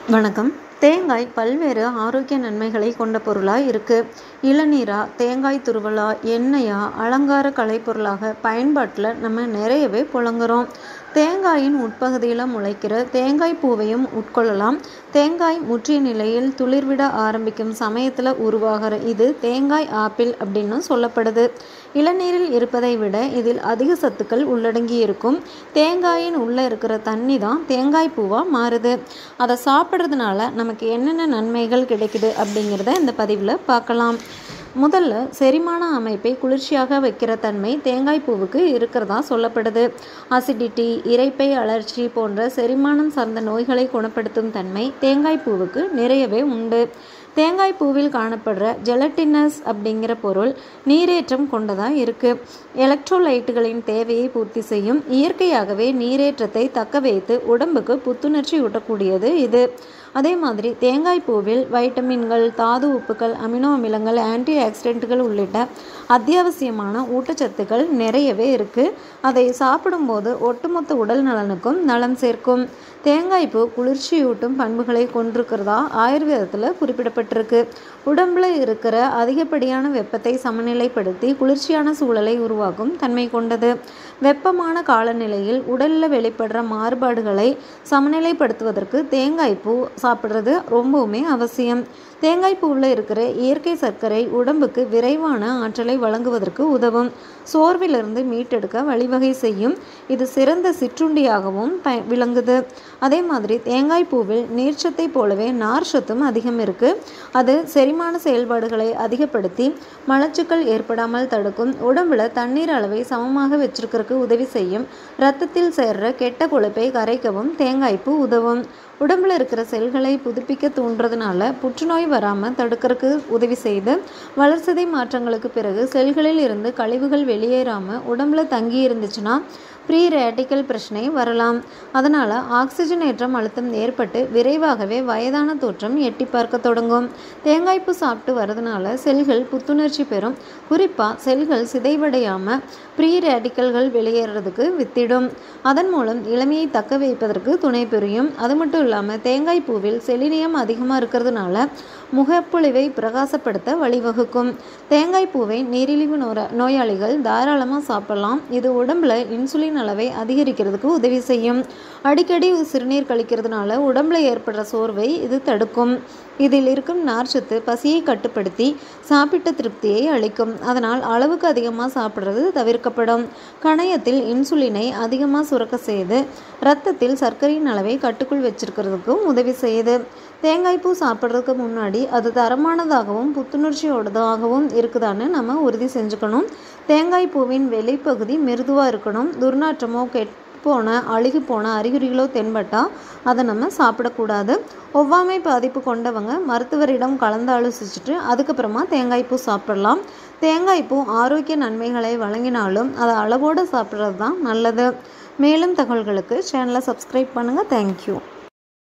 வணக்கம் தேங்காய் பல்வேறு ஆரோக்கிய நன்மைகளை கொண்ட பொருளாக இருக்குது இளநீரா தேங்காய் துருவலா எண்ணெயா அலங்கார கலைப்பொருளாக பயன்பாட்டில் நம்ம நிறையவே புழங்குறோம் தேங்காயின் உட்பகுதியில் முளைக்கிற தேங்காய் பூவையும் உட்கொள்ளலாம் தேங்காய் முற்றிய நிலையில் துளிர்விட ஆரம்பிக்கும் சமயத்தில் உருவாகிற இது தேங்காய் ஆப்பிள் அப்படின்னு சொல்லப்படுது இளநீரில் இருப்பதை விட இதில் அதிக சத்துக்கள் உள்ளடங்கி இருக்கும் தேங்காயின் உள்ளே இருக்கிற தண்ணி தான் தேங்காய் பூவாக மாறுது அதை சாப்பிட்றதுனால நமக்கு என்னென்ன நன்மைகள் கிடைக்குது அப்படிங்கிறத இந்த பதிவில் பார்க்கலாம் முதல்ல செரிமான அமைப்பை குளிர்ச்சியாக வைக்கிற தன்மை தேங்காய் பூவுக்கு இருக்கிறதா சொல்லப்படுது அசிடிட்டி இரைப்பை அலர்ச்சி போன்ற செரிமானம் சார்ந்த நோய்களை குணப்படுத்தும் தன்மை தேங்காய் பூவுக்கு நிறையவே உண்டு தேங்காய் பூவில் காணப்படுற ஜெலட்டினஸ் அப்படிங்கிற பொருள் நீரேற்றம் கொண்டதாக இருக்குது எலக்ட்ரோலைட்டுகளின் தேவையை பூர்த்தி செய்யும் இயற்கையாகவே நீரேற்றத்தை தக்க வைத்து உடம்புக்கு புத்துணர்ச்சி ஊட்டக்கூடியது இது அதே மாதிரி தேங்காய் பூவில் வைட்டமின்கள் தாது உப்புகள் அமினோ அமிலங்கள் ஆன்டி ஆக்சிடென்ட்டுகள் உள்ளிட்ட அத்தியாவசியமான ஊட்டச்சத்துக்கள் நிறையவே இருக்குது அதை சாப்பிடும்போது ஒட்டுமொத்த உடல் நலனுக்கும் நலம் சேர்க்கும் தேங்காய் பூ குளிர்ச்சியூட்டும் பண்புகளை கொண்டிருக்கிறதா ஆயுர்வேதத்தில் குறிப்பிடப்பட்டிருக்கு உடம்புல இருக்கிற அதிகப்படியான வெப்பத்தை சமநிலைப்படுத்தி குளிர்ச்சியான சூழலை உருவாக்கும் தன்மை கொண்டது வெப்பமான காலநிலையில் உடலில் வெளிப்படுற மாறுபாடுகளை சமநிலைப்படுத்துவதற்கு தேங்காய் பூ சாப்பிட்றது ரொம்பவுமே அவசியம் தேங்காய் பூவில் இருக்கிற இயற்கை சர்க்கரை உடம்புக்கு விரைவான ஆற்றலை வழங்குவதற்கு உதவும் சோர்விலிருந்து மீட்டெடுக்க வழிவகை செய்யும் இது சிறந்த சிற்றுண்டியாகவும் ப விளங்குது அதே மாதிரி தேங்காய் பூவில் நீர்ச்சத்தை போலவே நார் சத்தும் அதிகம் இருக்குது அது செரிமான செயல்பாடுகளை அதிகப்படுத்தி மலச்சுக்கள் ஏற்படாமல் தடுக்கும் உடம்புல தண்ணீர் அளவை சமமாக வச்சிருக்கிறதுக்கு உதவி செய்யும் ரத்தத்தில் சேர்ற கெட்ட கொழுப்பை கரைக்கவும் தேங்காய் பூ உதவும் உடம்புல இருக்கிற செல்களை புதுப்பிக்க தூண்டுறதுனால புற்றுநோய் வராமல் தடுக்கிறதுக்கு உதவி செய்து வளர்சிதை மாற்றங்களுக்கு பிறகு செல்களில் இருந்து கழிவுகள் வெளியேறாமல் உடம்புல தங்கி இருந்துச்சுன்னா ப்ரீ ரேட்டிக்கல் பிரச்சனை வரலாம் அதனால் ஆக்சிஜன் ஏற்றம் அழுத்தம் ஏற்பட்டு விரைவாகவே வயதான தோற்றம் எட்டி பார்க்க தொடங்கும் தேங்காய்ப்பூ சாப்பிட்டு வரதுனால செல்கள் புத்துணர்ச்சி பெறும் குறிப்பாக செல்கள் சிதைவடையாமல் ப்ரீ ரேடிக்கல்கள் வெளியேறதுக்கு வித்திடும் அதன் மூலம் இளமையை தக்க வைப்பதற்கு துணை புரியும் அது மட்டும் இல்லாமல் தேங்காய் பூவில் செலினியம் அதிகமாக இருக்கிறதுனால முகப்பொழிவை பிரகாசப்படுத்த வழிவகுக்கும் தேங்காய் பூவை நீரிழிவு நோர நோயாளிகள் தாராளமாக சாப்பிடலாம் இது உடம்புல இன்சுலின் அளவை அதிகரிக்கிறதுக்கு உதவி செய்யும் அடிக்கடி சிறுநீர் கழிக்கிறதுனால உடம்புல ஏற்படுற சோர்வை இது தடுக்கும் இதில் இருக்கும் நார்ச்சத்து பசியை கட்டுப்படுத்தி சாப்பிட்ட திருப்தியை அளிக்கும் அதனால் அளவுக்கு அதிகமாக சாப்பிட்றது தவிர்க்கப்படும் கணையத்தில் இன்சுலினை அதிகமாக சுரக்க செய்து இரத்தத்தில் சர்க்கரையின் அளவை கட்டுக்குள் வச்சிருக்கிறதுக்கும் உதவி செய்யுது தேங்காய் பூ சாப்பிட்றதுக்கு முன்னாடி அது தரமானதாகவும் புத்துணர்ச்சியோடதாகவும் இருக்குதான்னு நம்ம உறுதி செஞ்சுக்கணும் தேங்காய் பூவின் வெளிப்பகுதி மிருதுவாக இருக்கணும் துர்நாற்றமோ கெட் போன அழுகி போன அறிகுறிகளோ தென்பட்டால் அதை நம்ம சாப்பிடக்கூடாது ஒவ்வாமை பாதிப்பு கொண்டவங்க மருத்துவரிடம் கலந்து ஆலோசிச்சுட்டு அதுக்கப்புறமா தேங்காய் பூ சாப்பிடலாம் தேங்காய் பூ ஆரோக்கிய நன்மைகளை வழங்கினாலும் அதை அளவோடு சாப்பிட்றது தான் நல்லது மேலும் தகவல்களுக்கு சேனலை சப்ஸ்கிரைப் பண்ணுங்கள் தேங்க்யூ